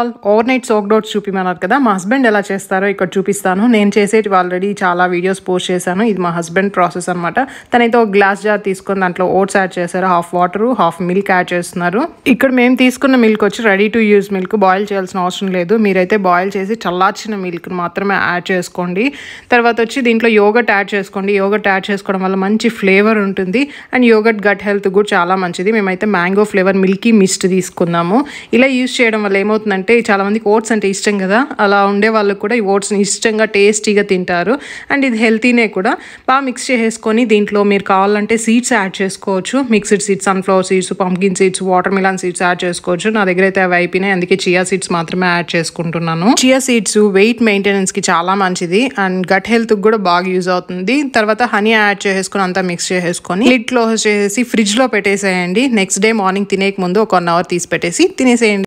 all over night soak oats చూపిమన్నారు కదా మా హస్బెండ్ ఎలా చేస్తారో ఇక్కడ చూపిస్తాను నేను చేసేటివి ఆల్రెడీ చాలా వీడియోస్ పోస్ట్ చేశాను ఇది మా హస్బెండ్ ప్రాసెస్ అనమాట తనైతే ఒక గ్లాస్ జార్ తీసుకొని దాంట్లో ఓట్స్ యాడ్ చేశారు half water half milk add చేస్తున్నారు ఇక్కడ మేము తీసుకున్న మిల్క్ వచ్చి ready to use milk boil చేయాల్సిన అవసరం లేదు మీరైతే బాయిల్ చేసి చల్లార్చిన మిల్క్ మాత్రమే యాడ్ చేసుకోండి తర్వాత వచ్చి దీంట్లో యోగట్ యాడ్ చేసుకోండి యోగట్ యాడ్ చేసుకోవడం వల్ల మంచి ఫ్లేవర్ ఉంటుంది అండ్ యోగట్ గట్ హెల్త్ కూడా చాలా మంచిది మేమైతే మ్యాంగో ఫ్లేవర్ మిల్కీ మిస్ట్ తీసుకున్నాము ఇలా యూస్ చేయడం వల్ల ఏమవుతుందంటే చాలా మందికి ఓట్స్ అంటే ఇష్టం కదా అలా ఉండే వాళ్ళకి కూడా ఈ ఓట్స్ని ఇష్టంగా టేస్టీగా తింటారు అండ్ ఇది హెల్తీనే కూడా బాగా మిక్స్ చేసేసుకొని దీంట్లో మీరు కావాలంటే సీడ్స్ యాడ్ చేసుకోవచ్చు mixed seeds sunflower seeds pumpkin seeds watermelon seeds add చేసుకోవచ్చు నా దగ్గర అయితే అవి అయిపోయినాయి అందుకే చియా సీడ్స్ మాత్రమే యాడ్ చేసుకుంటున్నాను చియా సీడ్స్ వెయిట్ మెయింటెనెన్స్ కి చాలా మంచిది అండ్ గట్ హెల్త్ కూడా బాగా యూజ్ అవుతుంది తర్వాత హనీ యాడ్ చేసేసుకొని అంతా మిక్స్ చేసేసుకొని లిడ్ క్లోజ్ చేసేసి ఫ్రిడ్జ్ లో పెట్టేసేయండి నెక్స్ట్ డే మార్నింగ్ తినేక ముందు ఒక వన్ అవర్ తీసి పెట్టేసి తినేసేయండి